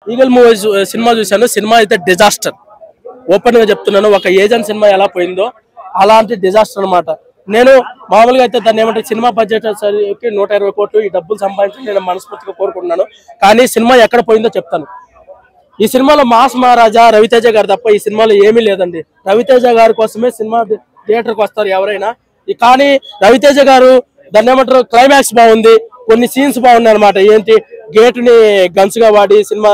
eagle movies సినిమా చూశాను సినిమా అయితే డిజాస్టర్ ఓపెన్ గా చెప్తున్నాను ఒక ఏజెంట్ సినిమా ఎలా పోయిందో అలాంటి డిజాస్టర్ అన్నమాట నేను మామూలుగా అయితే దాన్ని ఏమంటే సినిమా బడ్జెట్ సరికి నూట ఇరవై కోట్లు ఈ డబ్బులు సంపాదించి నేను మనస్ఫూర్తిగా కోరుకుంటున్నాను కానీ సినిమా ఎక్కడ పోయిందో చెప్తాను ఈ సినిమాలో మాస్ మహారాజా రవితేజ గారు తప్ప ఈ సినిమాలో ఏమీ లేదండి రవితేజ గారి కోసమే సినిమా థియేటర్కి వస్తారు ఎవరైనా ఈ- కానీ రవితేజ గారు దాన్ని ఏమంటారు క్లైమాక్స్ బాగుంది కొన్ని సీన్స్ బాగున్నాయి అనమాట ఏంటి గేట్ ని గన్స్ గా వాడి సినిమా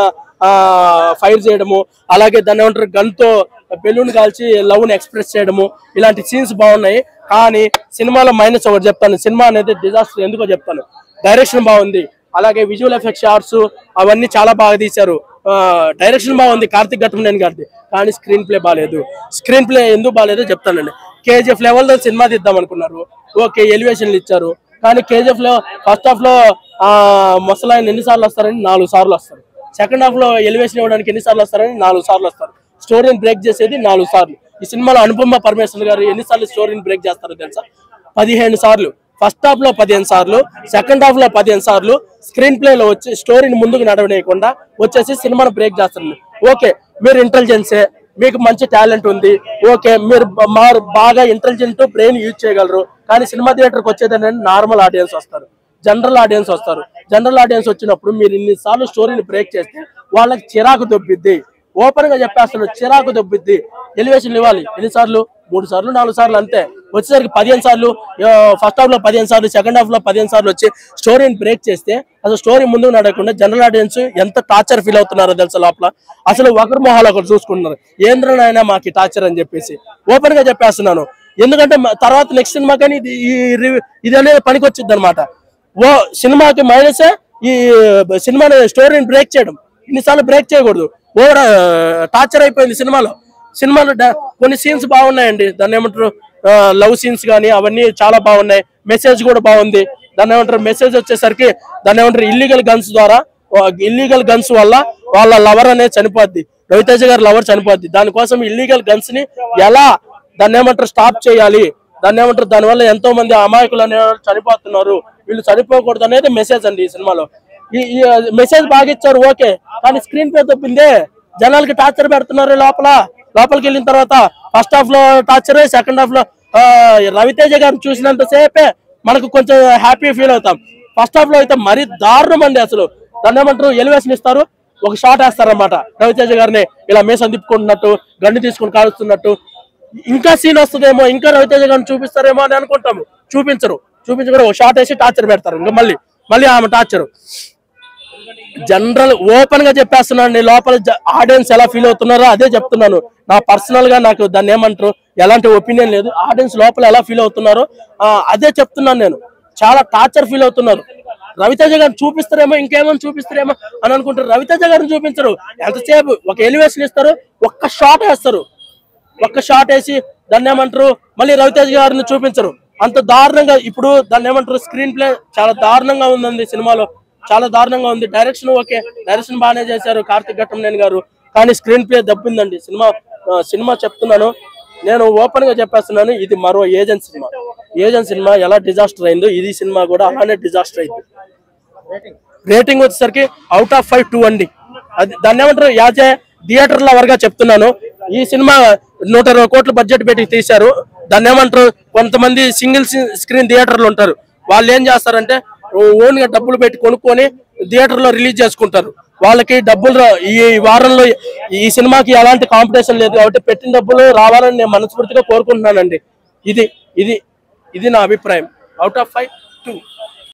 ఫైర్ చేయడము అలాగే దాన్ని ఏమంటారు గన్ తో బెలూన్ కాల్చి లవ్ ని ఎక్స్ప్రెస్ చేయడము ఇలాంటి సీన్స్ బాగున్నాయి కానీ సినిమాలో మైనస్ ఒకటి చెప్తాను సినిమా అనేది డిజాస్టర్ ఎందుకో చెప్తాను డైరెక్షన్ బాగుంది అలాగే విజువల్ ఎఫెక్ట్ షార్ట్స్ అవన్నీ చాలా బాగా తీశారు డైరెక్షన్ బాగుంది కార్తిక్ ఘట్టమనేని గారిది కానీ స్క్రీన్ ప్లే బాగాలేదు స్క్రీన్ ప్లే ఎందుకు బాగాలేదో చెప్తానండి కేజీఎఫ్ లెవెల్ లో సినిమా తీద్దాం అనుకున్నారు ఓకే ఎలివేషన్లు ఇచ్చారు కానీ కేజీఎఫ్ లో ఫస్ట్ హాఫ్ లో ఆ, ముసలాయన ఎన్నిసార్లు వస్తారని నాలుగు సార్లు వస్తారు సెకండ్ హాఫ్ లో ఎలివేషన్ ఇవ్వడానికి ఎన్నిసార్లు వస్తారని నాలుగు సార్లు వస్తారు స్టోరీని బ్రేక్ చేసేది నాలుగు సార్లు ఈ సినిమాలో అనుపమ పరమేశ్వర్ గారు ఎన్నిసార్లు స్టోరీని బ్రేక్ చేస్తారో తెలుసా పదిహేను సార్లు ఫస్ట్ హాఫ్ లో పదిహేను సార్లు సెకండ్ హాఫ్ లో పదిహేను సార్లు స్క్రీన్ ప్లే లో వచ్చి స్టోరీని ముందుకు నడవనీయకుండా వచ్చేసి సినిమాను బ్రేక్ చేస్తారు ఓకే మీరు ఇంటెలిజెన్సే మీకు మంచి టాలెంట్ ఉంది ఓకే మీరు బ- మారు బాగా ఇంటెలిజెంట్ బ్రెయిన్ యూజ్ చేయగలరు కానీ సినిమా థియేటర్కి వచ్చేది నార్మల్ ఆడియన్స్ వస్తారు జనరల్ ఆడియన్స్ వస్తారు జనరల్ ఆడియన్స్ వచ్చినప్పుడు మీరు ఇన్నిసార్లు స్టోరీని బ్రేక్ చేస్తే వాళ్ళకి చిరాకు దొబ్బిద్ది ఓపెన్ గా చెప్పేస్తాను చిరాకు దొబ్బిద్ది ఎలివేషన్ ఇవ్వాలి ఎన్నిసార్లు మూడు సార్లు నాలుగు సార్లు అంతే వచ్చేసరికి పదిహేను సార్లు ఫస్ట్ హాఫ్ లో పదిహేను సార్లు సెకండ్ హాఫ్ లో పదిహేను సార్లు వచ్చి స్టోరీని బ్రేక్ చేస్తే అసలు స్టోరీ ముందుకు నడకుండా జనరల్ ఆడియన్స్ ఎంత టార్చర్ ఫీల్ అవుతున్నారో తెలుసా లోపల అసలు ఒకరి మొహాలు ఒకరు చూసుకుంటున్నారు ఏంద్రనైనా మాకు టార్చర్ అని చెప్పేసి ఓపెన్ గా చెప్పేస్తున్నాను ఎందుకంటే మ- తర్వాత నెక్స్ట్ సినిమా కానీ ఇది ఈ రివ్యూ ఇది అనేది పనికి వచ్చింది అనమాట ఓ సినిమాకి మైనసే ఈ సినిమాని స్టోరీని బ్రేక్ చేయడం ఇన్నిసార్లు బ్రేక్ చేయకూడదు ఓవర్ టార్చర్ అయిపోయింది సినిమాలో సినిమాలో డ- కొన్ని సీన్స్ బాగున్నాయండి దాన్ని ఏమంటారు లవ్ సీన్స్ కానీ అవన్నీ చాలా బాగున్నాయి మెసేజ్ కూడా బాగుంది దాన్ని ఏమంటారు మెసేజ్ వచ్చేసరికి దాన్ని ఏమంటారు ఇల్లీగల్ గన్స్ ద్వారా ఇల్లీగల్ గన్స్ వల్ల వాళ్ళ లవర్ అనేది చనిపోద్ది రవితేజ గారి లవర్ చనిపోద్ది దానికోసం ఇల్లీగల్ గన్స్ ని ఎలా దాన్ని ఏమంటారు స్టాప్ చేయాలి దాన్ని ఏమంటారు దానివల్ల ఎంతో మంది అమాయకులు అనేవారు చనిపోతున్నారు వీళ్ళు చనిపోకూడదు అనేది మెసేజ్ అండి ఈ సినిమాలో ఈ ఈ మెసేజ్ బాగా ఇచ్చారు ఓకే కానీ స్క్రీన్ పే తప్పిందే జనాలకి టార్చర్ పెడుతున్నారు లోపల లోపలికి వెళ్ళిన తర్వాత ఫస్ట్ హాఫ్ లో టార్చర్ సెకండ్ హాఫ్ లో ఆ, రవితేజ గారిని చూసినంత సేపే మనకు కొంచెం హ్యాపీ ఫీల్ అవుతాం ఫస్ట్ హాఫ్ లో అయితే మరీ దారుణం అండి అసలు దాన్ని ఏమంటారు ఎలివేషన్ ఇస్తారు ఒక షాట్ వేస్తారన్నమాట రవితేజ గారిని ఇలా మీసం తిప్పుకుంటున్నట్టు గన్ను తీసుకుని కాలుస్తున్నట్టు ఇంకా సీన్ వస్తుందేమో ఇంకా రవితేజ గారిని చూపిస్తారేమో అని అనుకుంటాము చూపించరు చూపించకుండా ఒక షాట్ వేసి టార్చర్ పెడతారు ఇంకా మళ్ళీ మళ్ళీ ఆమె టార్చర్ జనరల్ ఓపెన్ గా చెప్పేస్తున్నాను లోపల ఆడియన్స్ ఎలా ఫీల్ అవుతున్నారో అదే చెప్తున్నాను నా పర్సనల్ గా నాకు దాన్ని ఏమంటారు ఎలాంటి ఒపీనియన్ లేదు ఆడియన్స్ లోపల ఎలా ఫీల్ అవుతున్నారో ఆ, అదే చెప్తున్నాను నేను చాలా టార్చర్ ఫీల్ అవుతున్నారు రవితేజ గారిని చూపిస్తారేమో ఇంకేమో చూపిస్తారేమో అని అనుకుంటారు రవితేజ గారిని చూపించరు ఎంతసేపు ఒక ఎలివేషన్ ఇస్తారు ఒక్క షాట్ వేస్తారు ఒక్క షాట్ వేసి దాన్ని ఏమంటారు మళ్ళీ రవితేజ గారిని చూపించరు అంత దారుణంగా ఇప్పుడు దాన్ని ఏమంటారు స్క్రీన్ ప్లే చాలా దారుణంగా ఉందండి సినిమాలో చాలా దారుణంగా ఉంది డైరెక్షన్ ఓకే డైరెక్షన్ బాగానే చేశారు కార్తిక్ ఘట్టంనేని గారు కానీ స్క్రీన్ ప్లే దబ్బిందండి సినిమా ఆ, సినిమా చెప్తున్నాను నేను ఓపెన్ గా చెప్పేస్తున్నాను ఇది మరో ఏజెంట్ సినిమా ఏజెంట్ సినిమా ఎలా డిజాస్టర్ అయిందో ఇది సినిమా కూడా అలానే డిజాస్టర్ అయింది రేటింగ్ వచ్చేసరికి అవుట్ ఆఫ్ ఫైవ్ టూ అండి అది దాన్ని ఏమంటారు యాజ్ ఏ థియేటర్ లవర్ గా చెప్తున్నాను ఈ సినిమా నూట ఇరవై కోట్ల బడ్జెట్ పెట్టి తీశారు దాన్ని ఏమంటారు కొంతమంది సింగిల్ స్క్రీన్ థియేటర్లు ఉంటారు వాళ్ళు ఏం చేస్తారంటే ఓన్ గా డబ్బులు పెట్టి కొనుక్కొని థియేటర్ లో రిలీజ్ చేసుకుంటారు వాళ్ళకి డబ్బులు రా- ఈ వారంలో ఈ సినిమాకి ఎలాంటి కాంపిటీషన్ లేదు కాబట్టి పెట్టిన డబ్బులు రావాలని నేను మనస్ఫూర్తిగా కోరుకుంటున్నానండి ఇది ఇది ఇది నా అభిప్రాయం అవుట్ ఆఫ్ ఫైవ్ టూ